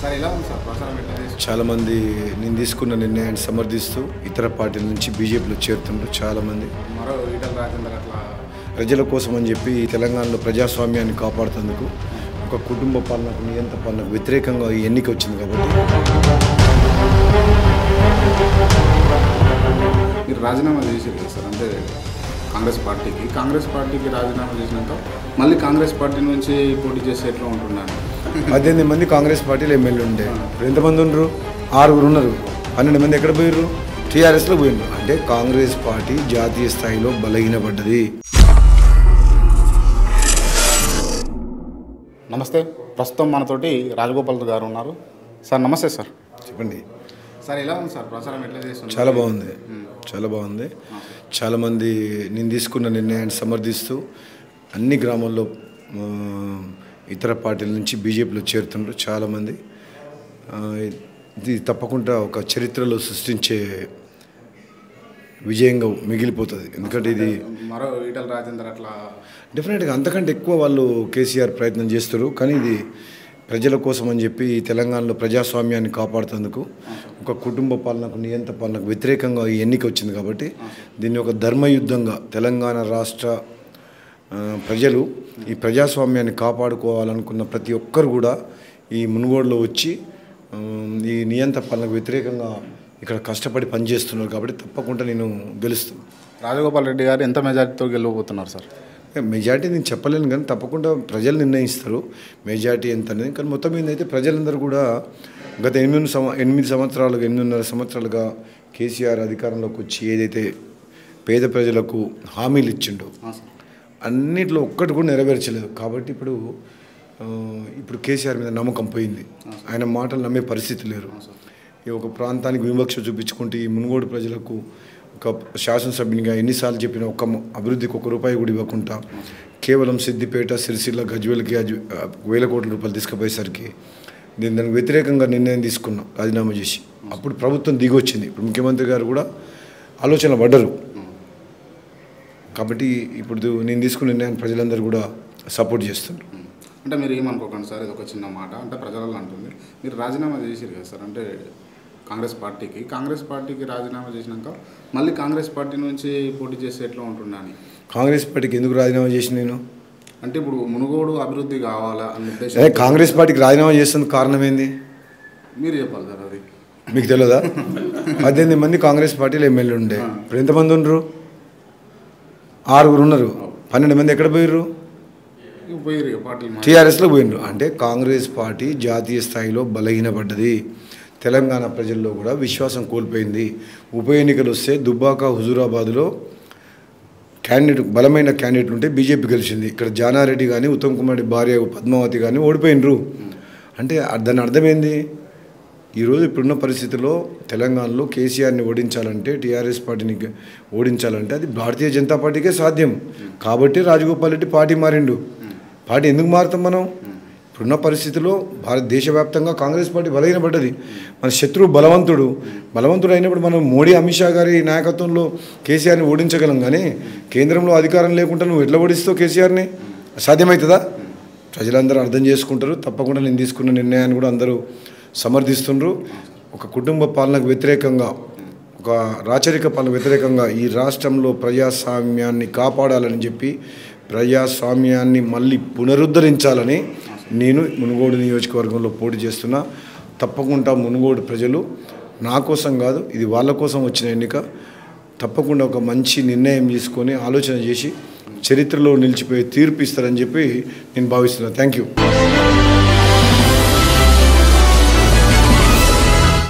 Sir ఎలా ఉంది sir ప్రచారం ఎట్లా చేసి చాలామంది నేను తీసుకున్న నిర్ణయాన్ని సమర్థిస్తూ ఇతర పార్టీల నుంచి బీజేపీలో చేరుతున్నారు చాలామంది మరో ఈటల రాజేందర్ అట్లా ప్రజల కోసం అని చెప్పి తెలంగాణలో ప్రజాస్వామ్యాన్ని కాపాడుతందుకు ఒక కుటుంబ పాలనకు నియంత్ర పాలనకు వ్యతిరేకంగా ఈ ఎన్నిక వచ్చింది కాబట్టి మీరు రాజీనామా చేసారు కదా సార్ అంటే కాంగ్రెస్ పార్టీకి కాంగ్రెస్ పార్టీకి రాజీనామా చేసినాక మళ్ళీ కాంగ్రెస్ పార్టీ నుంచి పోటీ చేస్తే ఎట్లా ఉంటున్నాను పద్దెనిమిది మంది కాంగ్రెస్ పార్టీలో ఎమ్మెల్యే ఉండే ఇప్పుడు ఎంతమంది ఉన్నారు ఆరుగురు ఉన్నారు పన్నెండు మంది ఎక్కడ పోయారు టీఆర్ఎస్లో పోయినారు అంటే కాంగ్రెస్ పార్టీ జాతీయ స్థాయిలో బలహీనపడ్డది నమస్తే ప్రస్తుతం మనతోటి రాజగోపాల్ గారు ఉన్నారు సార్ నమస్తే సార్ చెప్పండి సార్ ఎలా ఉంది సార్ ప్రచారం ఎట్లా చేస్తున్నారు చాలా బాగుంది చాలా బాగుంది చాలామంది నేను తీసుకున్న నిర్ణయాన్ని సమర్థిస్తూ అన్ని గ్రామాల్లో ఆ, ఇతర పార్టీల నుంచి బీజేపీలో చేరుతున్నారు చాలామంది ఆ, ఇది తప్పకుండా ఒక చరిత్రలో సృష్టించే విజయంగా మిగిలిపోతుంది ఎందుకంటే ఇది మరో ఈటల రాజేందర్ అట్లా డెఫినెట్గా అంతకంటే ఎక్కువ వాళ్ళు కేసీఆర్ ప్రయత్నం చేస్తారు కానీ ఇది ప్రజల కోసం అని చెప్పి ఈ తెలంగాణలో ప్రజాస్వామ్యాన్ని కాపాడుతందుకు ఒక కుటుంబ పాలనకు నియంత్ర పాలనకు వ్యతిరేకంగా ఈ ఎన్నిక వచ్చింది కాబట్టి దీన్ని ఒక ధర్మయుద్ధంగా తెలంగాణ రాష్ట్ర ఆ, ప్రజలు ఈ ప్రజాస్వామ్యాన్ని కాపాడుకోవాలనుకున్న ప్రతి ఒక్కరు కూడా ఈ మునుగోడులో వచ్చి ఆ, ఈ నియంత్ర పాలనకు వ్యతిరేకంగా ఇక్కడ కష్టపడి పనిచేస్తున్నారు కాబట్టి తప్పకుండా నేను గెలుస్తాను రాజగోపాల్ రెడ్డి గారు ఎంత మెజారిటీతో గెలవబోతున్నారు సార్ మెజార్టీ నేను చెప్పలేను కానీ తప్పకుండా ప్రజలు నిర్ణయిస్తారు మెజార్టీ ఎంత అనేది కానీ మొత్తం మీద అయితే ప్రజలందరూ కూడా గత ఎనిమిది సంవ ఎనిమిది సంవత్సరాలుగా ఎనిమిదిన్నర సంవత్సరాలుగా కేసీఆర్ అధికారంలోకి వచ్చి ఏదైతే పేద ప్రజలకు హామీలు ఇచ్చిండో అన్నిట్లో ఒక్కటి కూడా నెరవేర్చలేదు కాబట్టి ఇప్పుడు ఆ, ఇప్పుడు కేసీఆర్ మీద నమ్మకం పోయింది ఆయన మాటలు నమ్మే పరిస్థితి లేరు ఈ ఒక ప్రాంతానికి వివక్ష చూపించుకుంటే ఈ మునుగోడు ప్రజలకు ఒక శాసనసభ్యునిగా ఎన్నిసార్లు చెప్పిన ఒక్క మ- అభివృద్ధికి ఒక రూపాయి కూడా ఇవ్వకుండా కేవలం సిద్దిపేట సిరిసిల్ల గజ్వేల్కి అజ్- ఆ, వేల కోట్ల రూపాయలు తీసుకుపోయేసరికి నేను దానికి వ్యతిరేకంగా నిర్ణయం తీసుకున్నా రాజీనామా చేసి అప్పుడు ప్రభుత్వం దిగొచ్చింది ఇప్పుడు ముఖ్యమంత్రి గారు కూడా ఆలోచన పడ్డరు కాబట్టి ఇప్పుడు నేను తీసుకున్న నిర్ణయాన్ని ప్రజలందరూ కూడా సపోర్ట్ చేస్తున్నారు అంటే మీరు ఏమనుకోకండి సార్ ఇది ఒక చిన్న మాట అంటే ప్రజలలో అంటుంది మీరు రాజీనామా చేసారు కదా సార్ అంటే కాంగ్రెస్ పార్టీకి కాంగ్రెస్ పార్టీకి రాజీనామా చేసినాక మళ్ళీ కాంగ్రెస్ పార్టీ నుంచి పోటీ చేస్తే ఎట్లా ఉంటున్నాను కాంగ్రెస్ పార్టీకి ఎందుకు రాజీనామా చేసి నేను అంటే ఇప్పుడు మునుగోడు అభివృద్ధి కావాలా అనే అదే ఉద్దేశం కాంగ్రెస్ పార్టీకి రాజీనామా చేస్తున్న కారణం ఏంది మీరు చెప్పాలి సార్ అది మీకు తెలియదా పద్దెనిమిది మంది కాంగ్రెస్ పార్టీలో ఎమ్మెల్యే ఉండే ఇప్పుడు ఎంతమంది ఉండరు ఆరుగురు ఉన్నారు పన్నెండు మంది ఎక్కడ పోయిర్రు ఇక పోయిరు ఇక పార్టీలు మారి. టీఆర్ఎస్లో పోయినరు అంటే కాంగ్రెస్ పార్టీ జాతీయ స్థాయిలో బలహీనపడ్డది తెలంగాణ ప్రజల్లో కూడా విశ్వాసం కోల్పోయింది ఉప ఎన్నికలు వస్తే దుబ్బాక హుజూరాబాద్లో క్యాండిడేట్ బలమైన క్యాండిడేట్ ఉంటే బీజేపీ గెలిచింది ఇక్కడ జానారెడ్డి కానీ ఉత్తమ్ కుమార్ రెడ్డి భార్య పద్మావతి కానీ ఓడిపోయినరు అంటే దాని అర్థమైంది ఈరోజు ఇప్పుడున్న పరిస్థితిలో తెలంగాణలో కేసీఆర్ని ఓడించాలంటే టీఆర్ఎస్ పార్టీని గె- ఓడించాలంటే అది భారతీయ జనతా పార్టీకే సాధ్యం కాబట్టి రాజగోపాల్ రెడ్డి పార్టీ మారిండు పార్టీ ఎందుకు మారుతాం మనం ఇప్పుడున్న పరిస్థితిలో భారత దేశవ్యాప్తంగా కాంగ్రెస్ పార్టీ బలహీనపడ్డది మన శత్రువు బలవంతుడు బలవంతుడు అయినప్పుడు మనం మోడీ అమిత్ షా గారి నాయకత్వంలో కేసీఆర్ని ఓడించగలం కానీ కేంద్రంలో అధికారం లేకుండా నువ్వు ఎట్లా ఓడిస్తావు కేసీఆర్ని సాధ్యమవుతుందా ప్రజలందరూ అర్థం చేసుకుంటారు తప్పకుండా నేను తీసుకున్న నిర్ణయాన్ని కూడా అందరూ సమర్థిస్తుండ్రు ఒక కుటుంబ పాలనకు వ్యతిరేకంగా ఒక రాచరిక పాలన వ్యతిరేకంగా ఈ రాష్ట్రంలో ప్రజాస్వామ్యాన్ని కాపాడాలని చెప్పి ప్రజాస్వామ్యాన్ని మళ్ళీ పునరుద్ధరించాలని నేను మునుగోడు నియోజకవర్గంలో పోటీ చేస్తున్నా తప్పకుండా మునుగోడు ప్రజలు నా కోసం కాదు ఇది వాళ్ళ కోసం వచ్చిన ఎన్నిక తప్పకుండా ఒక మంచి నిర్ణయం తీసుకొని ఆలోచన చేసి చరిత్రలో నిలిచిపోయి తీర్పు ఇస్తారని చెప్పి నేను భావిస్తున్నాను థ్యాంక్ యూ